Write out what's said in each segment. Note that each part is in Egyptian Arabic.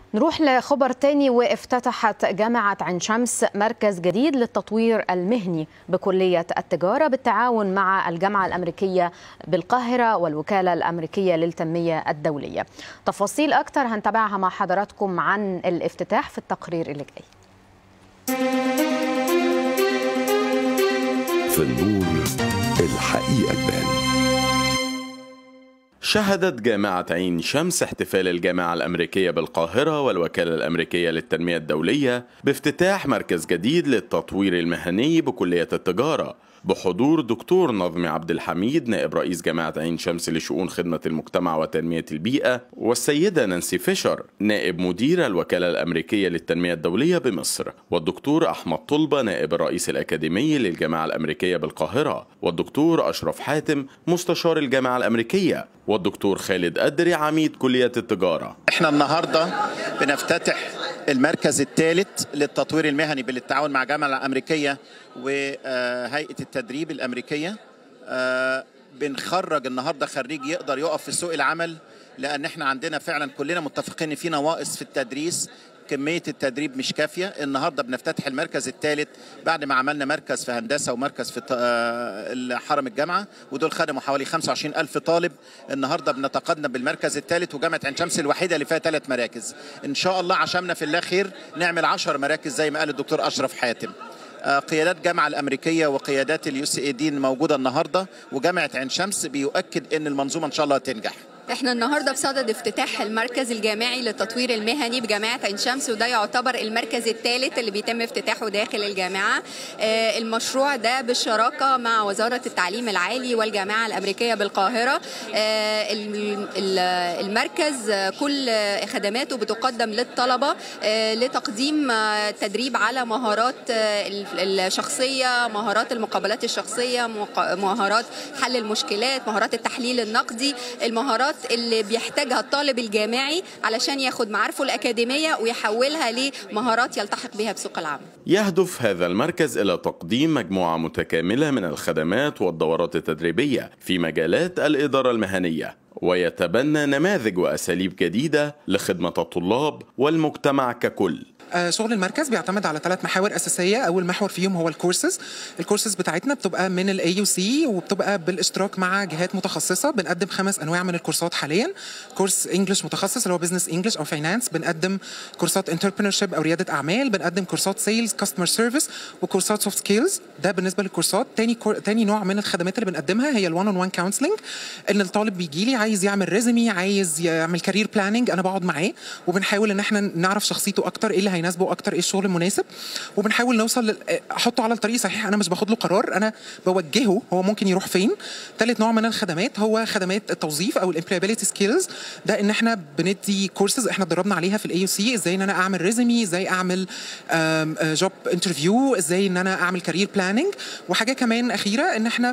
نروح لخبر تاني وافتتحت جامعة عين شمس مركز جديد للتطوير المهني بكلية التجارة بالتعاون مع الجامعة الأمريكية بالقاهرة والوكالة الأمريكية للتنمية الدولية تفاصيل أكتر هنتابعها مع حضراتكم عن الافتتاح في التقرير اللي جاي في النور الحقيقة تبان شهدت جامعة عين شمس احتفال الجامعة الأمريكية بالقاهرة والوكالة الأمريكية للتنمية الدولية بافتتاح مركز جديد للتطوير المهني بكلية التجارة بحضور دكتور نظمي عبد الحميد نائب رئيس جامعة عين شمس لشؤون خدمة المجتمع وتنمية البيئة والسيدة نانسي فيشر نائب مدير الوكالة الأمريكية للتنمية الدولية بمصر والدكتور أحمد طلبة نائب الرئيس الأكاديمي للجامعة الأمريكية بالقاهرة والدكتور أشرف حاتم مستشار الجامعة الأمريكية والدكتور خالد أدري عميد كلية التجارة احنا النهارده بنفتتح المركز الثالث للتطوير المهني بالتعاون مع الجامعه الامريكيه وهيئه التدريب الامريكيه آه، بنخرج النهارده خريج يقدر يقف في سوق العمل لان احنا عندنا فعلا كلنا متفقين ان في نواقص في التدريس كميه التدريب مش كافيه النهارده بنفتتح المركز الثالث بعد ما عملنا مركز في هندسه ومركز في آه، حرم الجامعه ودول خدموا حوالي 25 الف طالب النهارده بنتقدم بالمركز الثالث وجامعه عين شمس الوحيده اللي فيها ثلاث مراكز ان شاء الله عشمنا في الله خير نعمل 10 مراكز زي ما قال الدكتور اشرف حاتم آه، قيادات الجامعه الامريكيه وقيادات اليو سي اي دي موجوده النهارده وجامعه عين شمس بيؤكد ان المنظومه ان شاء الله هتنجح احنا النهارده بصدد افتتاح المركز الجامعي للتطوير المهني بجامعه عين شمس وده يعتبر المركز الثالث اللي بيتم افتتاحه داخل الجامعه آه، المشروع ده بالشراكه مع وزاره التعليم العالي والجامعه الامريكيه بالقاهره آه، ال- ال- المركز آه، كل خدماته بتقدم للطلبه آه، لتقديم آه، تدريب على مهارات آه، ال- الشخصيه مهارات المقابلات الشخصيه مق- مهارات حل المشكلات مهارات التحليل النقدي المهارات اللي بيحتاجها الطالب الجامعي علشان ياخد معارفه الأكاديمية ويحولها لمهارات يلتحق بها بسوق العمل يهدف هذا المركز إلى تقديم مجموعة متكاملة من الخدمات والدورات التدريبية في مجالات الإدارة المهنية ويتبنى نماذج وأساليب جديدة لخدمة الطلاب والمجتمع ككل آه، شغل المركز بيعتمد على ثلاث محاور اساسيه اول محور فيهم هو الكورسز الكورسز بتاعتنا بتبقى من الاي يو سي وبتبقى بالاشتراك مع جهات متخصصه بنقدم خمس انواع من الكورسات حاليا كورس انجلش متخصص اللي هو بزنس انجلش او فاينانس بنقدم كورسات انتربرينورشيب او رياده اعمال بنقدم كورسات سيلز كاستمر سيرفيس وكورسات سوفت سكيلز ده بالنسبه للكورسات تاني كور... تاني نوع من الخدمات اللي بنقدمها هي الوان اون وان كونسلنج ان الطالب بيجي لي عايز يعمل ريزمي عايز يعمل كارير بلاننج انا بقعد معاه وبنحاول ان احنا نعرف شخصيته اكتر ايه اللي هيناسبه اكتر ايه الشغل المناسب وبنحاول نوصل لل... احطه على الطريق صحيح انا مش باخد له قرار انا بوجهه هو ممكن يروح فين ثالث نوع من الخدمات هو خدمات التوظيف او الامبلويابيلتي سكيلز ده ان احنا بندي كورسز احنا اتدربنا عليها في الاي يو سي ازاي ان انا اعمل ريزمي ازاي اعمل جوب انترفيو ازاي ان انا اعمل كارير بلاننج وحاجه كمان اخيره ان احنا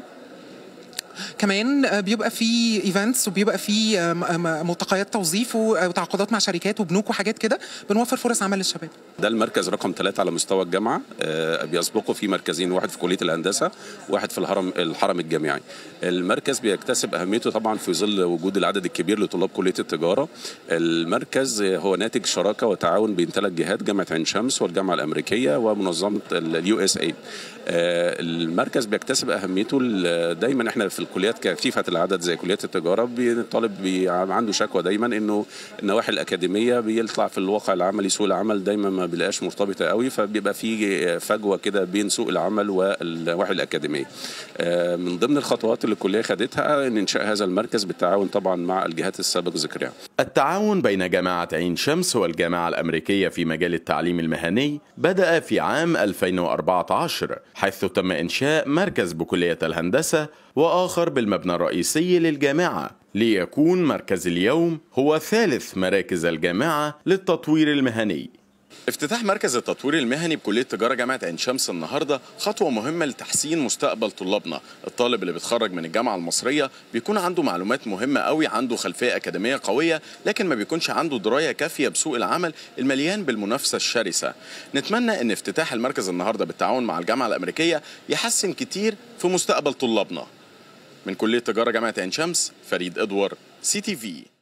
كمان آه، بيبقى في ايفنتس وبيبقى في آه، م- م- ملتقيات توظيف وتعاقدات مع شركات وبنوك وحاجات كده بنوفر فرص عمل للشباب ده المركز رقم ثلاثة على مستوى الجامعة آه، بيسبقه في مركزين واحد في كلية الهندسة واحد في الهرم الحرم الجامعي المركز بيكتسب أهميته طبعا في ظل وجود العدد الكبير لطلاب كلية التجارة المركز هو ناتج شراكة وتعاون بين ثلاث جهات جامعة عين شمس والجامعة الأمريكية ومنظمة اليو اس اي المركز بيكتسب أهميته ال- دايما احنا في الكليات كثيفة العدد زي كليات التجارة بي- الطالب بي- عنده شكوى دايما انه النواحي الأكاديمية بيطلع في الواقع العملي سوق العمل دايما ما بيلاقاش مرتبطة قوي فبيبقى في فجوة كده بين سوق العمل والنواحي الأكاديمية آه، من ضمن الخطوات اللي الكلية خدتها ان انشاء هذا المركز بالتعاون طبعا مع الجهات السابق ذكرها التعاون بين جامعة عين شمس والجامعة الأمريكية في مجال التعليم المهني بدأ في عام 2014 حيث تم إنشاء مركز بكلية الهندسة وآخر بالمبنى الرئيسي للجامعة ليكون مركز اليوم هو ثالث مراكز الجامعة للتطوير المهني افتتاح مركز التطوير المهني بكلية تجارة جامعة عين شمس النهاردة خطوة مهمة لتحسين مستقبل طلابنا الطالب اللي بيتخرج من الجامعة المصرية بيكون عنده معلومات مهمة قوي عنده خلفية أكاديمية قوية لكن ما بيكونش عنده دراية كافية بسوق العمل المليان بالمنافسة الشرسة نتمنى أن افتتاح المركز النهاردة بالتعاون مع الجامعة الأمريكية يحسن كتير في مستقبل طلابنا من كلية تجارة جامعة عين شمس فريد إدوار سي تي في